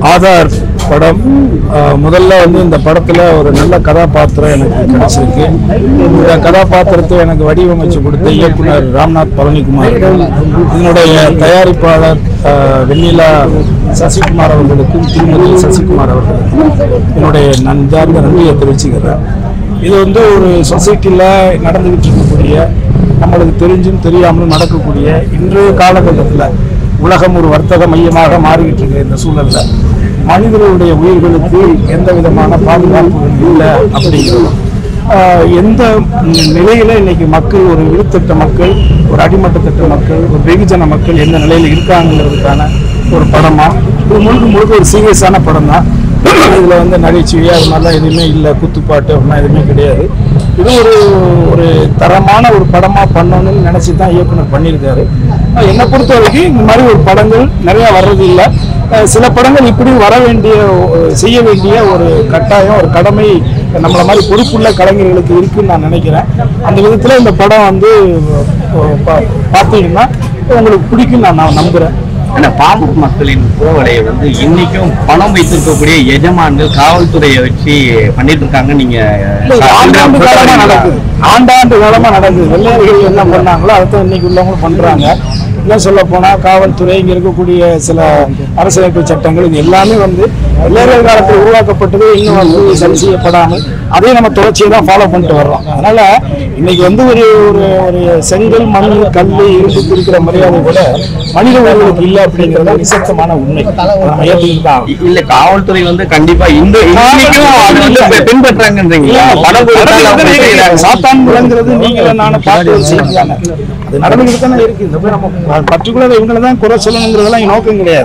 ஆதார் படம் அஹ், முதல்ல வந்து இந்த படத்துல ஒரு நல்ல கதாபாத்திரம் எனக்கு கிடைச்சிருக்கு இந்த கதாபாத்திரத்தை எனக்கு வடிவமைச்சு கொடுத்த இயக்குனர் ராம்நாத் பழனிக்குமார் இதனுடைய தயாரிப்பாளர் அஹ், வெண்ணிலா சசிகுமார் அவர்களுக்கும் திருமதி சசிகுமார் அவர்களுக்கும் என்னுடைய நன்றார்ந்த நன்றியை தெரிவிச்சுக்கிறேன் இது வந்து ஒரு சொசைட்டியில் நடந்துகிட்டு இருக்கக்கூடிய நம்மளுக்கு தெரிஞ்சும் தெரியாமலும் நடக்கக்கூடிய இன்றைய காலகட்டத்தில் உலகம் ஒரு வர்த்தக மையமாக மாறிக்கிட்டு இருக்க இந்த சூழல்ல மனிதர்களுடைய உயிர்களுக்கு எந்த விதமான பாதுகாப்பு இல்லை அப்படிங்கிறது ஆஹ் எந்த நிலையில இன்னைக்கு மக்கள் ஒரு விழுத்தட்ட மக்கள் ஒரு அடிமட்டத்தட்ட மக்கள் ஒரு வெகுஜன மக்கள் எந்த நிலையில இருக்காங்கிறதுக்கான ஒரு படமா இது முழுக்க முழுக்க ஒரு சீரியஸான படம் தான் இதுல வந்து நகைச்சுவையா அது மாதிரிலாம் எதுவுமே இல்லை குத்துப்பாட்டு அப்படிலாம் எதுவுமே கிடையாது இது ஒரு ஒரு தரமான ஒரு படமா பண்ணணும்னு நினைச்சு தான் இயக்குனர் பண்ணியிருக்காரு ஆஹ் என்னை பொறுத்த வரைக்கும் இந்த மாதிரி ஒரு படங்கள் நிறைய வர்றது இல்லை அஹ் சில படங்கள் இப்படி வர வேண்டிய ஒ- செய்ய வேண்டிய ஒரு கட்டாயம் ஒரு கடமை நம்மள மாதிரி பொறுப்புள்ள கலைஞர்களுக்கு இருக்குன்னு நான் நினைக்கிறேன் அந்த விதத்துல இந்த படம் வந்து அஹ், பா- பார்த்தீங்கன்னா உங்களுக்கு பிடிக்கும் நான் நான் நம்புறேன் ஆனா பாமர மக்களின் புறவலையை வந்து இன்னைக்கும் பணம் வைத்திருக்கக்கூடிய எஜமான்கள் காவல்துறையை வச்சு பண்ணிட்டு இருக்காங்க நீங்க இல்ல, ஆண்டாண்டு காலமா நடக்குது ஆண்டாண்டு காலமா நடக்குது வெள்ளையர்கள் என்ன பண்ணாங்களோ அதை இன்னைக்கு உள்ளவங்களும் பண்றாங்க இன்னும் சொல்ல போனா காவல்துறை இங்க இருக்கக்கூடிய சில அரசியலமைப்பு சட்டங்கள் இது எல்லாமே வந்து வெள்ளையர்கள் காலத்தில் உருவாக்கப்பட்டது இன்னும் வந்து சரி செய்யப்படாமல் அதையும் நம்ம தொடர்ச்சியை தான் ஃபாலோ பண்ணிட்டு வர்றோம் அதனால இன்னைக்கு வந்து ஒரு ஒரு ஒரு செங்கல் மண் கல் இரும்புக்கு இருக்கிற மரியாதை கூட மனித உயிர்களுக்கு இல்லை அப்படிங்கிறது நிசப்தமான உண்மை அதை நம்ம ஏற்றுக்கிட்டு தான் ஆகணும். இல்ல காவல்துறை வந்து கண்டிப்பா இந்த இன்னைக்கும் அது வந்து பெ- பின்பற்றாங்கன்றீங்களா பணம் கொடுத்தாலும் அவங்க செய்யறாங்க. சாத்தான் விளங்குறது நீங்க நானும் பார்த்து ஒரு செய்தி தானே அது நடந்துக்கிட்டு தானே இருக்கு இந்த போய் நம்ம பர்டிகுலர் இவங்களை தான் குறை சொல்லணுங்கிறதெல்லாம் என் நோக்கம் கிடையாது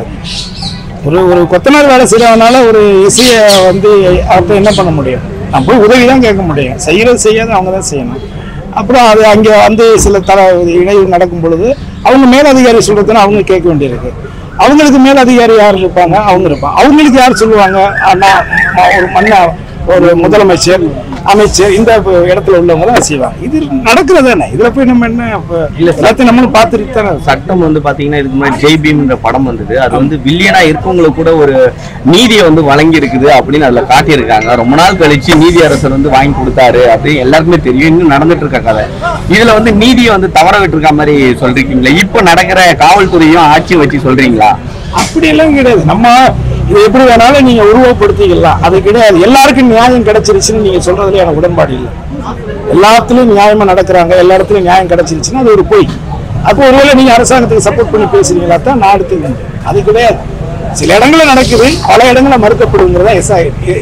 ஒரு ஒரு கொத்தனார் வேலை செய்யறதுனால ஒரு இசையை வந்து அப்போ என்ன பண்ண முடியும் நம்ம போய் உதவி தான் கேட்க முடியும் செய்யறது செய்யாத அவங்க தான் செய்யணும் அப்புறம் அது அங்கே வந்து சில தர இடையூறு நடக்கும் பொழுது அவங்க மேலதிகாரி சொல்றதுன்னு அவங்க கேட்க வேண்டியிருக்கு அவங்களுக்கு மேலதிகாரி யார் இருப்பாங்க அவங்க இருப்பாங்க அவங்களுக்கு யார் சொல்லுவாங்க அண்ணா ம- ஒரு மண்ணா ஒரு முதலமைச்சர் அமைச்சர் இந்த இடத்துல உள்ளவங்க தான் செய்வாங்க இது நடக்கிறது தானே இதுல போய் நம்ம என்ன இப்ப இல்ல, எல்லாத்தையும் நம்மளும் பார்த்துட்டு தானே சட்டம் வந்து பாத்தீங்கன்னா இதுக்கு முன்னாடி ஜெய் பீம்ன்ற படம் வந்தது அது வந்து வில்லியனா இருக்கவங்களுக்கு கூட ஒரு நீதியை வந்து வழங்கி இருக்குது அப்படின்னு அதுல காட்டியிருக்காங்க ரொம்ப நாள் கழிச்சு நீதி அரசர் வந்து வாங்கி கொடுத்தாரு அப்படின்னு எல்லாருக்குமே தெரியும் இன்னும் நடந்துட்டு இருக்க கதை இதுல வந்து நீதியை வந்து தவற விட்டுருக்க மாதிரி சொல்றீங்களா இப்ப நடக்கிற காவல்துறையும் ஆட்சியும் வச்சு சொல்றீங்களா அப்படி எல்லாம் கிடையாது நம்ம இது எப்படி வேணாலும் நீங்க உருவப்படுத்திக்கலாம் அது கிடையாது எல்லாருக்கும் நியாயம் கிடைச்சிருச்சுன்னு நீங்க சொல்றதுல எனக்கு உடன்பாடு இல்லை எல்லாத்துலயும் நியாயமா நடக்கிறாங்க எல்லா இடத்துலயும் நியாயம் கிடைச்சிருச்சுன்னா அது ஒரு பொய் அப்போ ஒருவேளை நீங்க அரசாங்கத்துக்கு சப்போர்ட் பண்ணி பேசுறீங்களா தான் நாடு தெரியும் அது கிடையாது சில இடங்கள்ல நடக்குது பல இடங்கள்ல மறுக்கப்படுங்கிறதா எஸ்ஐ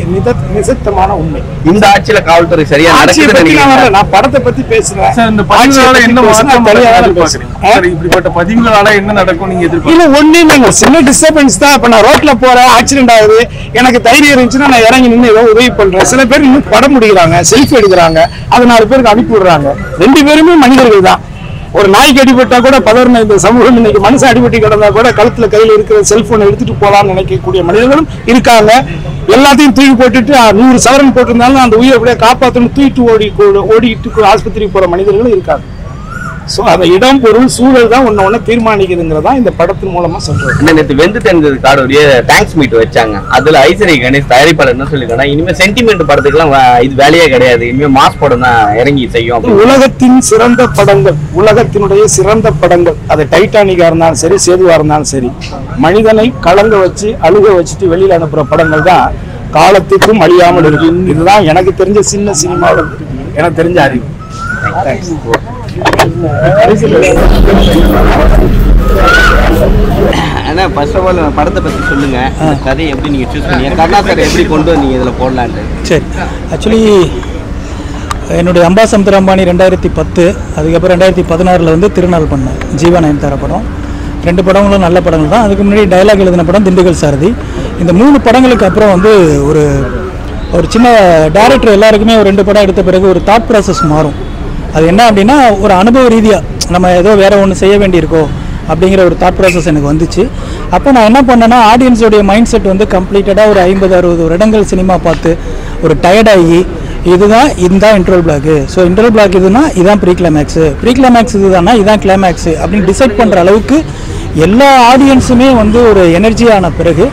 நிசப்தமான உண்மை இந்த ஆட்சியில காவல்துறை சரியா ஆட்சியை நடக்குதுன்னு பத்தி நான் நினைக்கிறீங்களா? வரல நான் படத்தை பத்தி பேசுறேன் சார் இந்த ஆட்சியை பதிவுகளால பத்தி என்ன பேசுனா மாற்றம் தனியா தான் நடக்கும் பேசுவேன். எதிர்பார்க்கறீங்க சார் இப்படிப்பட்ட பதிவுகளால என்ன நடக்கும் நீங்க எதிர்பார்க்கறீங்க இல்ல ஒண்ணு இல்லைங்க சின்ன டிஸ்டர்பன்ஸ் தான் இப்ப நான் ரோட்ல போறேன் ஆக்சிடென்ட் ஆகுது எனக்கு தைரியம் இருந்துச்சுன்னா நான் இறங்கி நின்று ஏதோ உதவி பண்றேன் சில பேர் இன்னும் படம் முடிக்கிறாங்க செல்ஃபி எடுக்கிறாங்க அது நாலு பேருக்கு அனுப்பி விடுறாங்க ரெண்டு பேருமே மனிதர்கள் தான் ஒரு நாய்க்கு அடிபட்டா கூட பதறின இந்த சமூகம் இன்னைக்கு மனுஷன் அடிபட்டு கிடந்தா கூட கழுத்துல கையில இருக்கிற செல்போனை எடுத்துட்டு போலாம்னு நினைக்கக்கூடிய மனிதர்களும் இருக்காங்க எல்லாத்தையும் தூக்கி போட்டுட்டு ஆ, நூறு சவரன் போட்டிருந்தாலும் அந்த உயிரை அப்படியே காப்பாற்றணும் தூக்கிட்டு ஓடி ஓடிட்டு ஆஸ்பத்திரிக்கு போற மனிதர்களும் இருக்காங்க ஸோ அந்த இடம் பொருள் சூழல் தான் ஒன்று ஒன்று தீர்மானிக்குதுங்கிறதா இந்த படத்தின் மூலமா சொல்றது இந்த நேத்து வெந்து தெரிஞ்சது கார்டுடைய தேங்க்ஸ் மீட் வச்சாங்க அதுல ஐஸ்வரி கணேஷ் தயாரிப்பாளர் என்ன சொல்லிருக்காங்க இனிமே சென்டிமெண்ட் படத்துக்குலாம் வ- இது வேலையே கிடையாது இனிமே மாஸ் படம் தான் இறங்கி செய்யும் அப்படின்னு. உலகத்தின் சிறந்த படங்கள் உலகத்தினுடைய சிறந்த படங்கள் அது டைட்டானிக்கா இருந்தாலும் சரி சேதுவா இருந்தாலும் சரி மனிதனை கலங்க வச்சு அழுக வச்சுட்டு வெளியில அனுப்புற படங்கள் தான் காலத்துக்கும் அழியாமல் இருக்கு இதுதான் எனக்கு தெரிஞ்ச சின்ன சினிமாவில் எனக்கு தெரிஞ்ச அறிவு Thanks. ஆனா ஃபர்ஸ்ட் ஆஃப் ஆல் படத்தை பத்தி சொல்லுங்க இந்த கதையை எப்படி நீங்க சூஸ் பண்ணீங்க கருணா சார் எப்படி கொண்டு வந்தீங்க இதுல போடலான்ட்டு சரி ஆக்சுவலி என்னுடைய அம்பாசமுத்திர அம்பானி ரெண்டாயிரத்தி பத்து அதுக்கப்புறம் ரெண்டாயிரத்தி பதினாறில் வந்து திருநாள் பண்ணேன் ஜீவா நயன்தாரா படம் ரெண்டு படங்களும் நல்ல படங்கள் தான் அதுக்கு முன்னாடி டைலாக் எழுதின படம் திண்டுக்கல் சாரதி இந்த மூணு படங்களுக்கு அப்புறம் வந்து ஒரு ஒரு சின்ன டேரக்டர் எல்லாருக்குமே ஒரு ரெண்டு படம் எடுத்த பிறகு ஒரு தாட் ப்ராசஸ் மாறும் அது என்ன அப்படின்னா ஒரு அனுபவ ரீதியாக நம்ம ஏதோ வேற ஒன்று செய்ய வேண்டியிருக்கோ அப்படிங்கிற ஒரு தாட் ப்ராசஸ் எனக்கு வந்துச்சு அப்போ நான் என்ன பண்ணேன்னா ஆடியன்ஸோடைய மைண்ட் செட் வந்து கம்ப்ளீட்டடாக ஒரு ஐம்பது அறுபது வருடங்கள் சினிமா பார்த்து ஒரு டயர்டாகி இதுதான் இதுதான் interval block so interval block இதுனா இதான் ப்ரீ கிளைமேக்ஸு ப்ரீ கிளைமேக்ஸ் இதுதானா இதான் கிளைமேக்ஸு அப்படின்னு டிசைட் பண்ணுற அளவுக்கு எல்லா ஆடியன்ஸுமே வந்து ஒரு எனர்ஜி ஆன பிறகு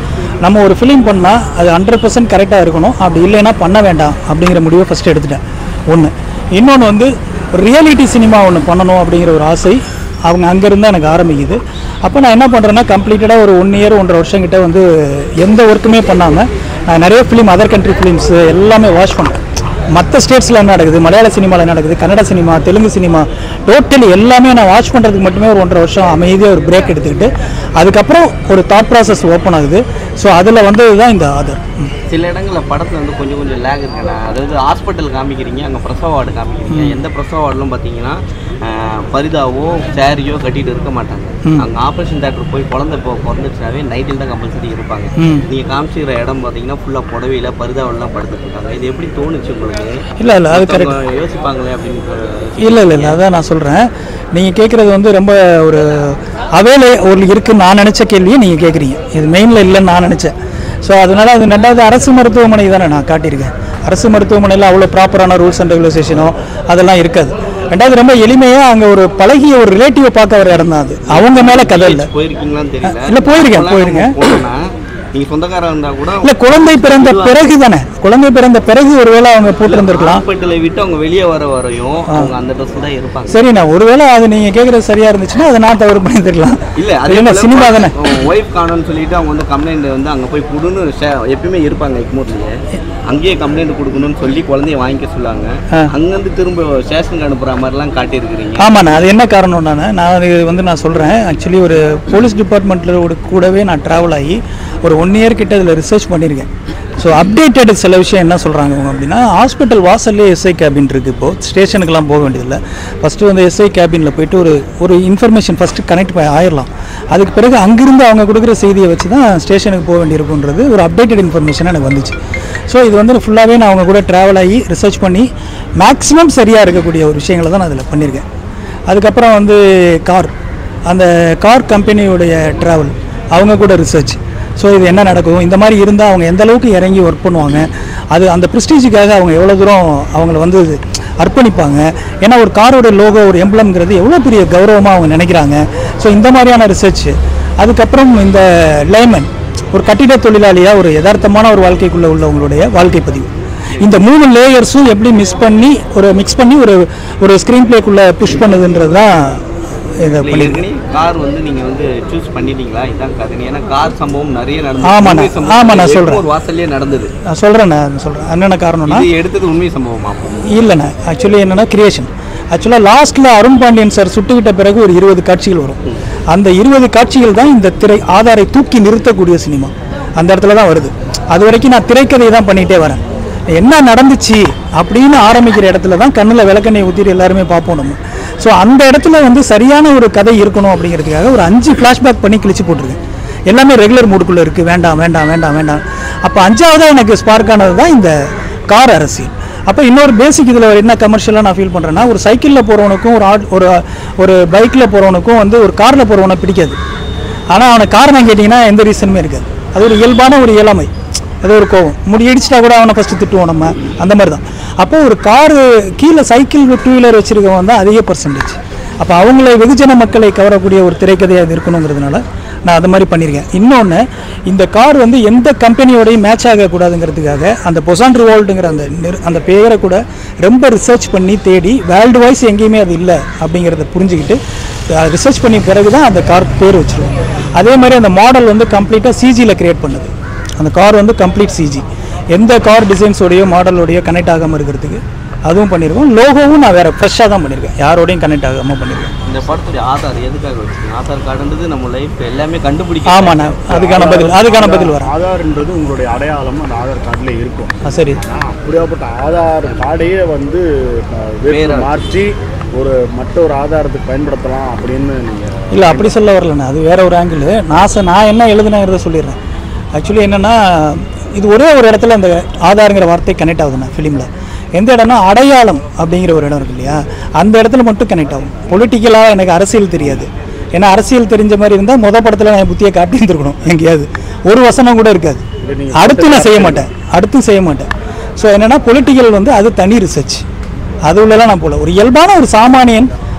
நம்ம ஒரு ஃபிலிம் பண்ணால் அது ஹண்ட்ரட் பர்சன்ட் கரெக்டாக இருக்கணும் அப்படி இல்லைன்னா பண்ண வேண்டாம் அப்படிங்கிற முடிவை ஃபஸ்ட்டு எடுத்துட்டேன் ஒன்று இன்னொன்று வந்து ரியாலிட்டி சினிமா ஒன்று பண்ணணும் அப்படிங்கிற ஒரு ஆசை அவங்க அங்கேருந்து எனக்கு ஆரம்பிக்குது அப்போ நான் என்ன பண்ணுறேன்னா கம்ப்ளீட்டடாக ஒரு ஒன் இயர் ஒன்றரை வருஷம் கிட்ட வந்து எந்த ஒர்க்குமே பண்ணாமல் நான் நிறைய ஃபிலிம் அதர் கண்ட்ரி ஃபிலிம்ஸு எல்லாமே வாட்ச் பண்ணேன் மற்ற ஸ்டேட்ஸில் என்ன நடக்குது மலையாள சினிமாவில் என்ன நடக்குது Kannada cinema Telugu cinema totally எல்லாமே நான் வாட்ச் பண்ணுறதுக்கு மட்டுமே ஒரு ஒன்றரை வருஷம் அமைதியாக ஒரு பிரேக் எடுத்துக்கிட்டு அதுக்கப்புறம் ஒரு தாட் ப்ராசஸ் ஓப்பன் ஆகுது ஸோ அதில் வந்தது தான் இந்த ஆதர் சில இடங்களில் படத்தில் வந்து கொஞ்சம் கொஞ்சம் லேக் இருக்குண்ணா அதாவது ஹாஸ்பிட்டல் காமிக்கிறீங்க அங்கே பிரசவ வார்டு காமிக்கிறீங்க எந்த பிரசவ வார்டிலும் பார்த்தீங்கன்னா ஆஹ், பரிதாவோ சேரியோ கட்டிட்டு இருக்க மாட்டாங்க அங்கே ஆப்ரேஷன் தேட்டர் போய் குழந்தை இப்போ பிறந்துச்சுனாவே நைட்டில் தான் கம்பல்சரி இருப்பாங்க ம். நீங்கள் காமிச்சிக்கிற இடம் பார்த்தீங்கன்னா ஃபுல்லாக புடவையில் பரிதாவெல்லாம் படுத்துட்டு இருக்காங்க இது எப்படி தோணுச்சு உங்களுக்கு இல்லை இல்லை அது கரெக்ட் மத்தவங்க யோசிப்பாங்களே அப்படின்னு இல்லை இல்லை இல்லை அதான் நான் சொல்கிறேன் நீங்கள் கேட்குறது வந்து ரொம்ப ஒரு அவேலே ஒரு இருக்குன்னு நான் நினச்ச கேள்வியை நீங்கள் கேட்குறீங்க இது மெயினில் இல்லைன்னு நான் நினச்சேன் ஸோ அதனால் அது ரெண்டாவது அரசு மருத்துவமனை தானே நான் காட்டியிருக்கேன் அரசு மருத்துவமனையில் அவ்வளோ ப்ராப்பரான ரூல்ஸ் அண்ட் ரெகுலேஷனோ அதெல்லாம் இருக்காது ரெண்டாவது ரொம்ப எளிமையாக அங்கே ஒரு பழகிய ஒரு ரிலேட்டிவை பார்க்க வர இடம் தான் அது அவங்க மேலே கதை இல்லை போயிருக்கீங்களான்னு தெரியல இல்ல, போயிருக்கேன், அப்போல்லாம் போயிருக்கேன். நம்ம போனோம்னா, நீங்க சொந்தக்காரா இருந்தா கூட இல்லை குழந்தை பிறந்த பிறகு தானே குழந்தை பிறந்த பிறகு ஒருவேளை அவங்க போட்டிருந்திருக்கலாம் ஹாஸ்பிட்டலை விட்டு அவங்க வெளியே வர வரையும் அவங்க அந்த ட்ரெஸ் தான் இருப்பாங்க சரிண்ணா ஒருவேளை அது நீங்கள் கேட்குறது சரியாக இருந்துச்சுன்னா அதை நான் தவறு பண்ணியிருக்கலாம் இல்ல அதே என்ன சினிமா தானே ஒய்ஃப் காணோம்னு சொல்லிட்டு அவங்க வந்து கம்ப்ளைண்ட் வந்து அங்க போய் கொடுன்னு ஷே- எப்பயுமே இருப்பாங்க எக்மோட்லயே அங்கேயே கம்ப்ளைண்ட் கொடுக்கணும்னு சொல்லி குழந்தைய வாங்கிக்க சொல்லுவாங்க ஆ. அங்கிருந்து திரும்ப ஸ்டேஷனுக்கு அனுப்புற மாதிரிலாம் காட்டியிருக்கிறீங்க ஆமாண்ணா அது என்ன காரணம் நான் நான் அது வந்து நான் சொல்கிறேன் ஆக்சுவலி ஒரு போலீஸ் டிபார்ட்மெண்ட்டில் கூடவே நான் ட்ராவல் ஆகி ஒரு ஒன் இயர் கிட்ட இதில் ரிசர்ச் பண்ணியிருக்கேன் ஸோ அப்டேட்டட் சில விஷயம் என்ன சொல்கிறாங்க அவங்க அப்படின்னா ஹாஸ்பிட்டல் வாசல்லே எஸ்ஐ கேபின் இருக்குது இப்போது ஸ்டேஷனுக்கெல்லாம் போக வேண்டியதில்லை ஃபஸ்ட்டு வந்து எஸ்ஐ கேபினில் போயிட்டு ஒரு ஒரு இன்ஃபர்மேஷன் ஃபஸ்ட்டு கனெக்ட் ஆயிடலாம் அதுக்கு பிறகு அங்கிருந்து அவங்க கொடுக்குற செய்தியை வச்சு தான் ஸ்டேஷனுக்கு போக வேண்டியிருக்குன்றது ஒரு அப்டேட்டட் இன்ஃபர்மேஷன் எனக்கு வந்துச்சு ஸோ இது வந்து ஃபுல்லாகவே நான் அவங்க கூட ட்ராவல் ஆகி ரிசர்ச் பண்ணி மேக்ஸிமம் சரியாக இருக்கக்கூடிய ஒரு விஷயங்களை தான் நான் அதில் பண்ணியிருக்கேன் அதுக்கப்புறம் வந்து கார் அந்த கார் கம்பெனியுடைய ட்ராவல் அவங்க கூட ரிசர்ச் ஸோ இது என்ன நடக்கும் இந்த மாதிரி இருந்தால் அவங்க எந்த அளவுக்கு இறங்கி ஒர்க் பண்ணுவாங்க அது அந்த ப்ரெஸ்டீஜுக்காக அவங்க எவ்வளோ தூரம் அவங்கள வந்து அர்ப்பணிப்பாங்க ஏன்னா ஒரு காரோட லோகோ ஒரு எம்ப்ளம்ங்கிறது எவ்வளோ பெரிய கௌரவமாக அவங்க நினைக்கிறாங்க ஸோ இந்த மாதிரியான ரிசர்ச் அதுக்கப்புறம் இந்த லைமன் ஒரு கட்டிட தொழிலாளியாக ஒரு யதார்த்தமான ஒரு வாழ்க்கைக்குள்ளே உள்ளவங்களுடைய வாழ்க்கை பதிவு இந்த மூணு லேயர்ஸும் எப்படி மிஸ் பண்ணி ஒரு மிக்ஸ் பண்ணி ஒரு ஒரு ஸ்க்ரீன் பிளேக்குள்ளே புஷ் பண்ணுதுன்றது தான் இதை பண்ணி ஏற்கனவே கார் வந்து நீங்க வந்து சூஸ் பண்ணிட்டீங்களா இதான் கதை ஏன்னா கார் சம்பவம் நிறைய ஆமா, நடந்தது நான்- உண்மை சம்பவம் ஆமா, நான் சொல்றேன். ஒரு வாசல்லே நடந்தது நான் சொல்கிறேன் நான் சொல்கிறேன் என்னென்ன காரணம்னா இது எடுத்தது உண்மை சம்பவமா அப்போ? இல்லைண்ணே ஆக்சுவலி என்னென்னா கிரியேஷன் ஆக்சுவலாக லாஸ்ட்டில் அருண் பாண்டியன் சார் சுட்டுக்கிட்ட பிறகு ஒரு இருபது காட்சிகள் வரும் அந்த இருபது காட்சிகள் தான் இந்த திரை ஆதாரை தூக்கி நிறுத்தக்கூடிய சினிமா அந்த இடத்துல தான் வருது அது வரைக்கும் நான் திரைக்கதையை தான் பண்ணிகிட்டே வரேன் என்ன நடந்துச்சு அப்படின்னு ஆரம்பிக்கிற இடத்துல தான் கண்ணில் விளக்கெண்ணெய் ஊற்றிட்டு எல்லாருமே பார்ப்போம் நம்ம ஸோ அந்த இடத்துல வந்து சரியான ஒரு கதை இருக்கணும் அப்படிங்கிறதுக்காக ஒரு அஞ்சு ஃப்ளாஷ்பேக் பண்ணி கிழிச்சு போட்டிருக்கேன் எல்லாமே ரெகுலர் மூடுக்குள்ளே இருக்குது வேண்டாம் வேண்டாம் வேண்டாம் வேண்டாம் அப்போ அஞ்சாவதாக எனக்கு ஸ்பார்க் ஆனது தான் இந்த கார் அரசியல் அப்போ இன்னொரு பேசிக் இதில் என்ன கமர்ஷியலாக நான் ஃபீல் பண்ணுறேன்னா ஒரு சைக்கிளில் போகிறவனுக்கும் ஒரு ஆட் ஒரு ஒரு பைக்கில் போகிறவனுக்கும் வந்து ஒரு காரில் போகிறவனை பிடிக்காது ஆனால் அவனை காரணம் கேட்டிங்கன்னா எந்த ரீசனுமே இருக்காது அது ஒரு இயல்பான ஒரு இயலாமை அது ஒரு கோவம் முடி அடிச்சிட்டா கூட அவனை ஃபஸ்ட்டு திட்டுவோம் நம்ம அந்த மாதிரி தான் அப்போ ஒரு காரு கீழே சைக்கிள் டூ வீலர் வச்சுருக்கவன் தான் அதிக பர்சன்டேஜ் அப்போ அவங்களை வெகுஜன மக்களை கவரக்கூடிய ஒரு திரைக்கதையாக அது இருக்கணுங்கிறதுனால நான் அது மாதிரி பண்ணியிருக்கேன் இன்னொன்று இந்த கார் வந்து எந்த கம்பெனியோடையும் மேட்ச் ஆகக்கூடாதுங்கிறதுக்காக அந்த பொசான் ரிவால்ட்டுங்கிற அந்த நிறு அந்த பேரை கூட ரொம்ப ரிசர்ச் பண்ணி தேடி வேர்ல்டு வைஸ் எங்கேயுமே அது இல்லை அப்படிங்கிறத புரிஞ்சுக்கிட்டு ரிசர்ச் பண்ணி பிறகு தான் அந்த கார் பேர் வச்சுருவோம் அதே மாதிரி அந்த மாடல் வந்து கம்ப்ளீட்டாக சிஜியில் கிரியேட் பண்ணுது அந்த கார் வந்து கம்ப்ளீட் சிஜி எந்த கார் டிசைன்ஸோடையோ மாடலோடையோ கனெக்ட் ஆகாமல் இருக்கிறதுக்கு அதுவும் பண்ணியிருக்கோம் லோகோவும் நான் வேறு ஃப்ரெஷ்ஷாக தான் பண்ணியிருக்கேன் யாரோடையும் கனெக்ட் ஆகாமல் பண்ணியிருக்கேன் இந்த படத்துடைய ஆதார் எதுக்காக வச்சுக்கீங்க ஆதார் கார்டுன்றது நம்ம லைஃப் எல்லாமே கண்டுபிடிக்க ஆமாண்ணா அதுக்கான பதில் அதுக்கான பதில் வரேன் ஆதார்ன்றது உங்களுடைய அடையாளம் அந்த ஆதார் கார்டில் இருக்கும் ஆ சரி ஆனால் அப்படியாப்பட்ட ஆதார் கார்டையே வந்து அஹ், வேறு வேற. மாற்றி ஒரு மற்ற ஒரு ஆதாரத்துக்கு பயன்படுத்தலாம் அப்படின்னு நீங்கள் இல்லை அப்படி சொல்ல வரலண்ணா அது வேற ஒரு ஆங்கிள் நான் ச- நான் என்ன எழுதுனேங்கிறத சொல்லிடுறேன் ஆக்சுவலி என்னென்னா இது ஒரே ஒரு இடத்துல அந்த ஆதாருங்கிற வார்த்தை கனெக்ட் ஆகுதுண்ணா ஃபிலிமில் எந்த இடம்னா அடையாளம் அப்படிங்கிற ஒரு இடம் இருக்கு இல்லையா அந்த இடத்துல மட்டும் கனெக்ட் ஆகும் பொலிட்டிக்கலாக எனக்கு அரசியல் தெரியாது ஏன்னா அரசியல் தெரிஞ்ச மாதிரி இருந்தால் முத படத்தில் நான் என் புத்தியை காட்டி இருந்திருக்கணும் எங்கேயாவது ஒரு வசனம் கூட இருக்காது அடுத்து நான் செய்ய மாட்டேன் அடுத்தும் செய்ய மாட்டேன் ஸோ என்னென்னா பொலிட்டிக்கல் வந்து அது தனி ரிசர்ச் அது உள்ளலாம் நான் போல ஒரு இயல்பான ஒரு சாமானியன்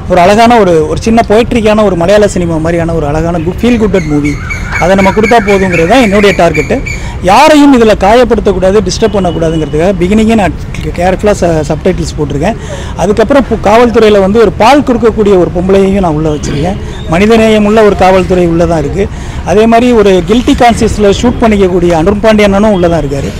ஒரு அழகான ஒரு ஒரு சின்ன போய்ட்ரிக்கான ஒரு மலையாள சினிமா மாதிரியான ஒரு அழகான ஃபீல் குட்டட் மூவி அதை நம்ம கொடுத்தா போதுங்கிறது தான் என்னுடைய டார்கெட்டு யாரையும் இதில் காயப்படுத்தக்கூடாது டிஸ்டர்ப் பண்ணக்கூடாதுங்கிறதுக்காக பிகினிங்கே நான் கேர்ஃபுல்லாக சப்டைட்டில்ஸ் போட்டிருக்கேன் அதுக்கப்புறம் இப்போ காவல்துறையில் வந்து ஒரு பால் கொடுக்கக்கூடிய ஒரு பொம்பளையையும் நான் உள்ளே வச்சுருக்கேன் மனிதநேயம் உள்ள ஒரு காவல்துறை உள்ளே தான் இருக்குது அதே மாதிரி ஒரு கில்ட்டி கான்சியஸில் ஷூட் பண்ணிக்கக்கூடிய அனுர் பாண்டியண்ணனும் உள்ளே தான் இருக்கார்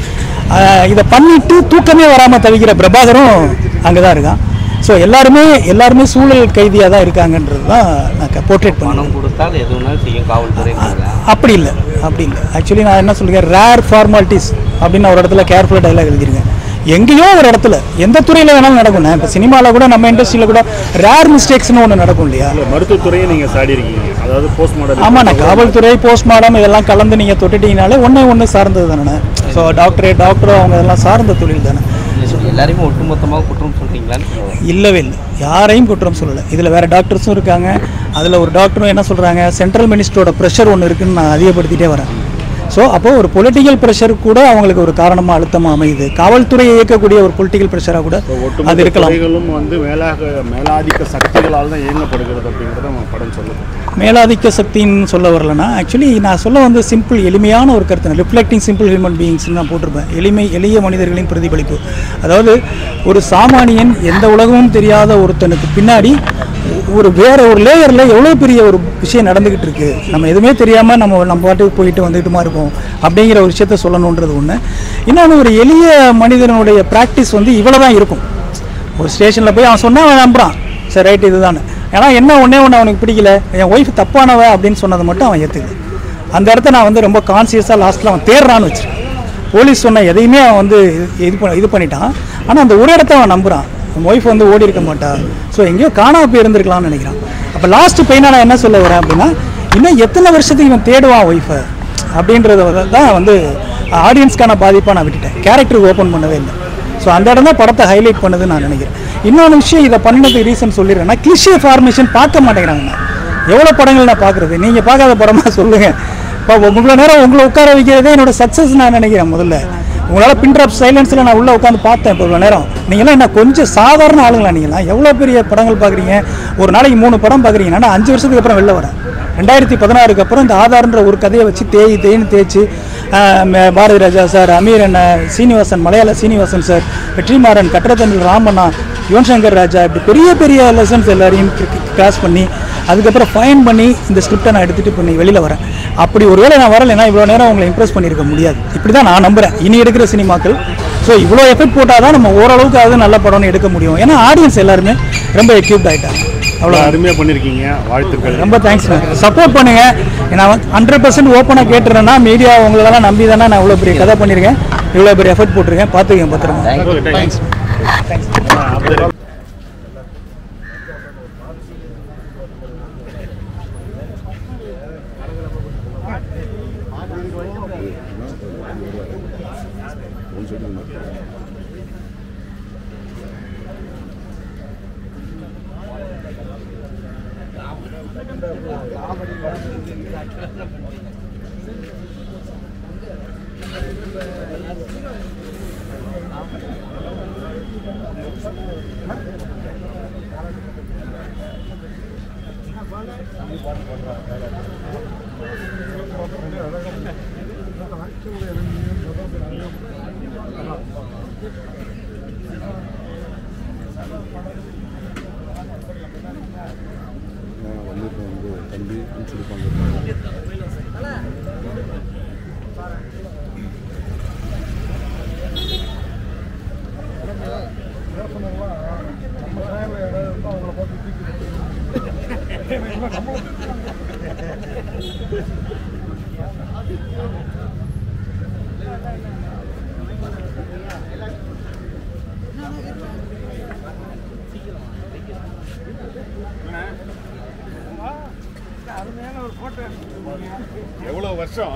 இதை பண்ணிட்டு தூக்கமே வராமல் தவிக்கிற பிரபாகரும் அங்கே தான் இருக்கான் ஸோ எல்லாருமே எல்லாருமே சூழல் கைதியாக தான் இருக்காங்கன்றது தான் நான் போர்ட்ரேட் பண்ணணும் பணம் கொடுத்தால் எது வேணாலும் செய்யும் காவல்துறை அப்படி இல்லை அப்படி இல்லை ஆக்சுவலி நான் என்ன சொல்லுறேன் ரேர் ஃபார்மாலிட்டிஸ் அப்படின்னு நான் ஒரு இடத்துல கேர்ஃபுல்லாக டைலாக் எழுதிருக்கேன் எங்கேயோ ஒரு இடத்துல எந்த துறையில் வேணாலும் நடக்கும் இப்போ சினிமாவில் கூட நம்ம இண்டஸ்ட்ரியில் கூட ரேர் மிஸ்டேக்ஸ்னு ஒன்று நடக்கும் இல்லையா இல்ல மருத்துவத்துறையை நீங்க சாடி இருக்கீங்க அதாவது போஸ்ட்மார்டம் ஆமாண்ணா காவல்துறை போஸ்ட்மார்டம் இதெல்லாம் கலந்து நீங்கள் தொட்டுட்டீங்கனாலே ஒன்றே ஒன்று சார்ந்தது தானே ஸோ டாக்டரே டாக்டரோ அவங்க இதெல்லாம் சார்ந்த தொழில் தானே எல்லாரையுமே ஒட்டுமொத்தமாக குற்றம் சொல்றீங்களான்னு சொல்லுவேன். இல்லவே இல்லை யாரையும் குற்றம் சொல்லலை இதில் வேறு டாக்டர்ஸும் இருக்காங்க அதில் ஒரு டாக்டரும் என்ன சொல்கிறாங்க சென்ட்ரல் மினிஸ்டரோட ப்ரெஷர் ஒன்று இருக்குன்னு நான் அதிகப்படுத்திட்டே வரேன் ஸோ அப்போ ஒரு பொலிட்டிக்கல் ப்ரெஷர் கூட அவங்களுக்கு ஒரு காரணமாக அழுத்தமாக அமையுது காவல்துறையை இயக்கக்கூடிய ஒரு பொலிட்டிக்கல் ப்ரெஷராக கூட அது ஒட்டுமொத்த இருக்கலாம் துறைகளும் வந்து மேலாக மேலாதிக்க சக்திகளால் தான் இயங்கப்படுகிறது அப்படிங்கிறத நம்ம படம் சொல்லுது மேலாதிக்க சக்தின்னு சொல்ல வரலன்னா ஆக்சுவலி நான் சொல்ல வந்து சிம்பிள் எளிமையான ஒரு கருத்து ரிஃப்ளெக்டிங் சிம்பிள் ஹியூமன் பீயிங்ஸ்னு நான் போட்டிருப்பேன் எளிமை எளிய மனிதர்களின் பிரதிபலிப்பு அதாவது ஒரு சாமானியன் எந்த உலகமும் தெரியாத ஒருத்தனுக்கு பின்னாடி ஒரு வேற ஒரு லேயரில் எவ்வளோ பெரிய ஒரு விஷயம் நடந்துக்கிட்டு இருக்கு நம்ம எதுவுமே தெரியாமல் நம்ம நம்ம பாட்டுக்கு போயிட்டு வந்துட்டுமா இருக்கோம் அப்படிங்கிற ஒரு விஷயத்த சொல்லணுன்றது ஒன்று இன்னொன்று ஒரு எளிய மனிதனுடைய ப்ராக்டிஸ் வந்து இவ்வளோ தான் இருக்கும் ஒரு ஸ்டேஷனில் போய் அவன் சொன்னா அவன் நம்புறான் சரி ரைட் இதுதானே ஏன்னா என்ன ஒன்றே ஒன்று அவனுக்கு பிடிக்கல என் ஒய்ஃப் தப்பானவ அப்படின்னு சொன்னதை மட்டும் அவன் ஏற்றுக்குது அந்த இடத்த நான் வந்து ரொம்ப கான்சியஸாக லாஸ்ட்டில் அவன் தேடுறான்னு வச்சிருக்கேன் போலீஸ் சொன்ன எதையுமே அவன் வந்து இது பண்ண இது பண்ணிட்டான் ஆனால் அந்த ஒரு இடத்த அவன் நம்புறான் உன் ஒய்ஃப் வந்து ஓடி இருக்க மாட்டா ஸோ எங்கேயோ காணாம போய் இருந்திருக்கலாம்னு நினைக்கிறான் அப்போ லாஸ்ட் பெயினாக நான் என்ன சொல்ல வரேன் அப்படின்னா இன்னும் எத்தனை வருஷத்துக்கு இவன் தேடுவான் ஒய்ஃபை அப்படின்றத வந்து தான் வந்து ஆடியன்ஸ்க்கான பாதிப்பாக நான் விட்டுட்டேன் கேரக்டர் ஓப்பன் பண்ணவே இல்லை ஸோ அந்த இடம் தான் படத்தை ஹைலைட் பண்ணுதுன்னு நான் நினைக்கிறேன் இன்னொன்று விஷயம் இதை பண்ணதுக்கு ரீசன் சொல்லிடுறேன்னா கிளிஷே ஃபார்மேஷன் பார்க்க மாட்டேங்கிறாங்க எவ்வளோ படங்கள் நான் பார்க்குறது நீங்கள் பார்க்காத படமாக சொல்லுங்கள் இப்போ உங்களை நேரம் உங்களை உட்கார வைக்கிறதே என்னோட சக்ஸஸ் நான் நினைக்கிறேன் முதல்ல உங்களால் பின்ட்ராப் சைலன்ஸில் நான் உள்ளே உட்காந்து பார்த்தேன் இப்போ இவ்வளோ நேரம் நீங்களாம் என்ன கொஞ்சம் சாதாரண ஆளுங்களா நீங்களாம் எவ்வளோ பெரிய படங்கள் பார்க்குறீங்க ஒரு நாளைக்கு மூணு படம் பார்க்குறீங்கன்னா நான் அஞ்சு வருஷத்துக்கு அப்புறம் வெளில வரேன் ரெண்டாயிரத்தி பதினாறுக்கு அப்புறம் இந்த ஆதார்ன்ற ஒரு கதையை வச்சு தேய் தேய்னு தேய்ச்சி ஆஹ், ம- பாரதி ராஜா சார் அமீர் அண்ணன் சீனிவாசன் மலையாள சீனிவாசன் சார் வெற்றிமாறன் கட்டடத்தமிழ் ராமண்ணா யுவன் சங்கர் ராஜா இப்படி பெரிய பெரிய லெசன்ஸ் எல்லாரையும் கிராஸ் பண்ணி அதுக்கப்புறம் ஃபைன் பண்ணி இந்த ஸ்கிரிப்டை நான் எடுத்துகிட்டு இப்போ நீ வெளியில் வரேன் அப்படி ஒருவேளை நான் வரலைன்னா இவ்வளோ நேரம் உங்களை இம்ப்ரெஸ் பண்ணியிருக்க முடியாது இப்படி தான் நான் நம்புகிறேன் இனி எடுக்கிற சினிமாக்கள் ஸோ இவ்வளோ எஃபெக்ட் போட்டால் தான் நம்ம ஓரளவுக்கு அது நல்ல படம்னு எடுக்க முடியும் ஏன்னா ஆடியன்ஸ் எல்லாருமே ரொம்ப எக்யூப்ட் ஆகிட்டாங்க அவ்வளோ அருமையாக பண்ணியிருக்கீங்க வாழ்த்துக்கள் ரொம்ப தேங்க்ஸ் சப்போர்ட் பண்ணுங்க நான் ஹண்ட்ரட் பர்சன்ட் ஓப்பனாக கேட்டுறேன்னா மீடியா உங்களெல்லாம் நம்பி தானே நான் இவ்வளோ பெரிய கதை பண்ணியிருக்கேன் இவ்வளோ பெரிய எஃபர்ட் போட்டிருக்கேன் பார்த்துக்கங்க பத்திரமா தேங்க்ஸ் எவ்வளோ வருஷம்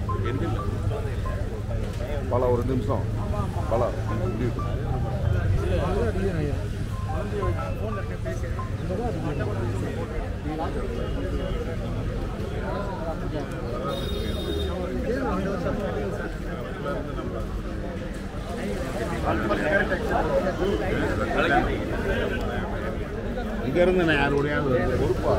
பல ஒரு நிமிஷம் பல முடிவு இங்க இருந்து நான் யாருடைய பொறுப்பா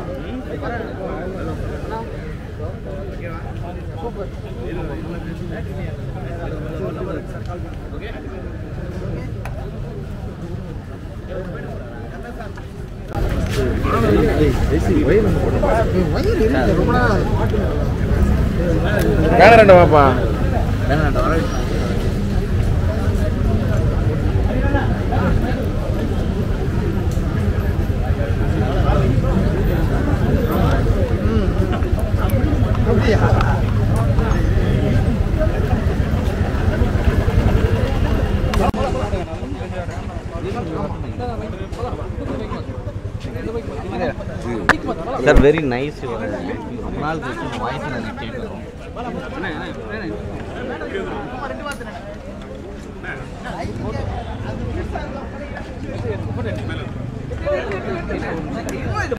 கேமரா வாப்பா சார் வெரி நைஸ் ரொம்ப நாள் கழிச்சு வாய்ஸ் நான் கேட்குறோம் மேல